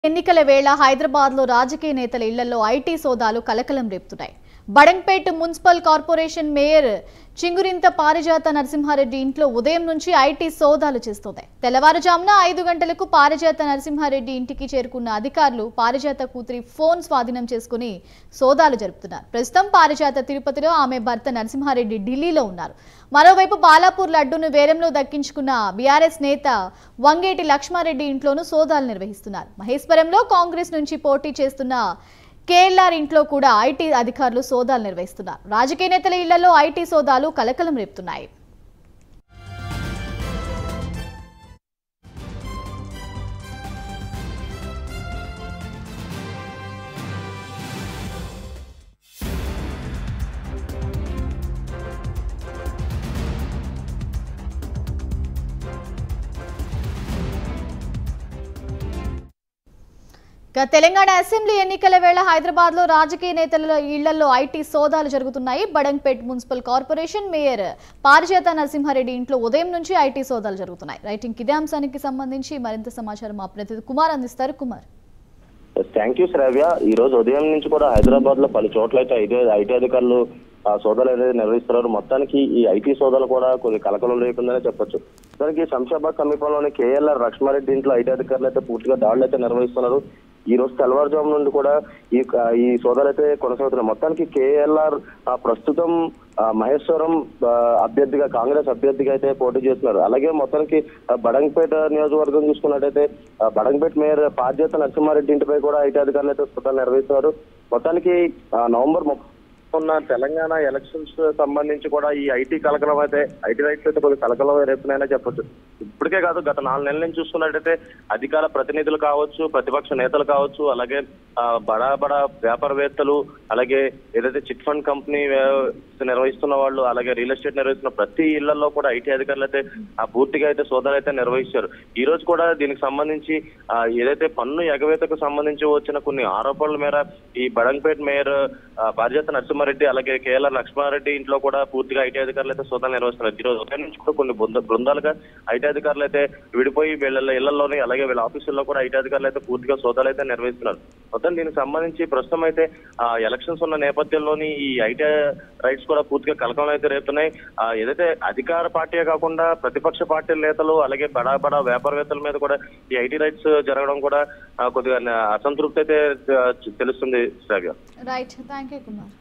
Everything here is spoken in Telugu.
ఎన్నికల వేళ హైదరాబాద్ లో రాజకీయ నేతల ఇళ్లలో ఐటీ సోదాలు కలకలం రేపుతున్నాయి Badangpet municipal corporation mayor Chinguruntha Parijatha Narasimha Reddy ఇంట్లో ఉదయం నుంచి ఐటీ సోదాలు చేస్తోంది తెల్లవారుజామున ఐదు గంటలకు పారిజాత నరసింహారెడ్డి ఇంటికి చేరుకున్న అధికారులు పారిజాత కూతురి ఫోన్ స్వాధీనం చేసుకుని సోదాలు జరుపుతున్నారు ప్రస్తుతం పారిజాత తిరుపతిలో ఆమె భర్త నరసింహారెడ్డి ఢిల్లీలో ఉన్నారు మరోవైపు బాలాపూర్ లడ్డూను వేలంలో దక్కించుకున్న బీఆర్ఎస్ నేత వంగేటి లక్ష్మారెడ్డి ఇంట్లోనూ సోదాలు నిర్వహిస్తున్నారు మహేశ్వరంలో కాంగ్రెస్ నుంచి పోటీ చేస్తున్న కేఎల్ఆర్ ఇంట్లో కూడా ఐటీ అధికారులు సోదాలు నిర్వహిస్తున్నారు రాజకీయ నేతల ఇళ్లలో ఐటీ సోదాలు కలకలం రేపుతున్నాయి ఇక తెలంగాణ అసెంబ్లీ ఎన్నికల వేళ హైదరాబాద్ లో రాజకీయ నేతల ఇళ్లలో ఐటీ సోదాలు జరుగుతున్నాయి బడంగ్పేట్ మున్సిపల్ కార్పొరేషన్ మేయర్ పారిజాత నరసింహారెడ్డి ఇంట్లో ఉదయం నుంచి ఐటీ సోదాలు జరుగుతున్నాయి రైటింగ్ ఇదే అంశానికి సంబంధించి మరింత సమాచారం మా ప్రతినిధి కుమార్ అందిస్తారు కుమార్ థ్యాంక్ యూ శ్రావ్య ఈ రోజు ఉదయం నుంచి కూడా హైదరాబాద్ లో పలు చోట్ల అయితే ఐటీ ఐటీ అధికారులు ఆ సోదాలు అనేది నిర్వహిస్తున్నారు మొత్తానికి ఈ ఐటీ సోదాలు కూడా కొన్ని కలకలం రేపుందనే చెప్పొచ్చు దానికి శంషాబాద్ సమీపంలోని కేఎల్ఆర్ లక్ష్మారెడ్డి ఇంట్లో ఐటీ అధికారులు అయితే పూర్తిగా దాడులు అయితే నిర్వహిస్తున్నారు ఈ రోజు తెల్లవారుజాము నుండి కూడా ఈ ఈ సోదాలు అయితే కొనసాగుతున్నాయి మొత్తానికి కేఎల్ఆర్ ప్రస్తుతం ఆ, మహేశ్వరం ఆ, అభ్యర్థిగా కాంగ్రెస్ అభ్యర్థిగా అయితే పోటీ చేస్తున్నారు అలాగే మొత్తానికి ఆ, బడంగ్పేట నియోజకవర్గం చూసుకున్నట్టయితే ఆ, బడంగ్పేట మేయర్ పార్జేత నరసింహారెడ్డి ఇంటిపై కూడా ఐటీ అధికారులు అయితే సోదాలు నిర్వహిస్తున్నారు మొత్తానికి ఆ, నవంబర్ ముప్పై ఉన్న తెలంగాణ ఎలక్షన్స్ సంబంధించి కూడా ఈ ఐటీ కలకలం అయితే ఐటీ రైట్స్ అయితే కొద్దిగా కలకలం రేపున్నాయనే చెప్పొచ్చు ఇప్పటికే కాదు గత నాలుగు నెలల నుంచి చూసుకున్నట్టయితే అధికార ప్రతినిధులు కావచ్చు ప్రతిపక్ష నేతలు కావచ్చు అలాగే ఆ, బడా బడా వ్యాపారవేత్తలు అలాగే ఏదైతే చిట్ ఫండ్ కంపెనీ వే- నిర్వహిస్తున్న వాళ్ళు అలాగే రియల్ ఎస్టేట్ నిర్వహిస్తున్న ప్రతి ఇళ్లలో కూడా ఐటీ అధికారులు అయితే ఆ పూర్తిగా అయితే సోదాలు అయితే నిర్వహించారు ఈ రోజు కూడా దీనికి సంబంధించి ఆ, ఏదైతే పన్ను ఎగవేతకు సంబంధించి వచ్చిన కొన్ని ఆరోపణల మేర ఈ బడంగ్పేట్ మేయర్ ఆ, పారిజాత నరసింహారెడ్డి అలాగే కేఎల్ఆర్ లక్ష్మారెడ్డి ఇంట్లో కూడా పూర్తిగా ఐటీ అధికారులు అయితే సోదాలు నిర్వహిస్తున్నారు ఈ రోజు ఉదయం నుంచి కూడా కొన్ని బృంద- బృందాలుగా ఐటీ అధికారులు అయితే విడిపోయి వీళ్ళ ఇళ్లలోని అలాగే వీళ్ళ ఆఫీసుల్లో కూడా ఐటీ అధికారులు అయితే పూర్తిగా సోదాలు అయితే నిర్వహిస్తున్నారు మొత్తం దీనికి సంబంధించి ప్రస్తుతం అయితే ఆ, ఎలక్షన్స్ ఉన్న నేపథ్యంలోని ఈ ఐటీ రైట్స్ కూడా పూర్తిగా కలకలం అయితే రేపుతున్నాయి ఆ, ఏదైతే అధికార పార్టీ కాకుండా ప్రతిపక్ష పార్టీల నేతలు అలాగే బడా బడా వ్యాపారవేత్తల మీద కూడా ఈ ఐటీ రైట్స్ జరగడం కూడా ఆ, కొద్దిగా అసంతృప్తి అయితే ఆ, తెలుస్తుంది Shravya right thank you Kumar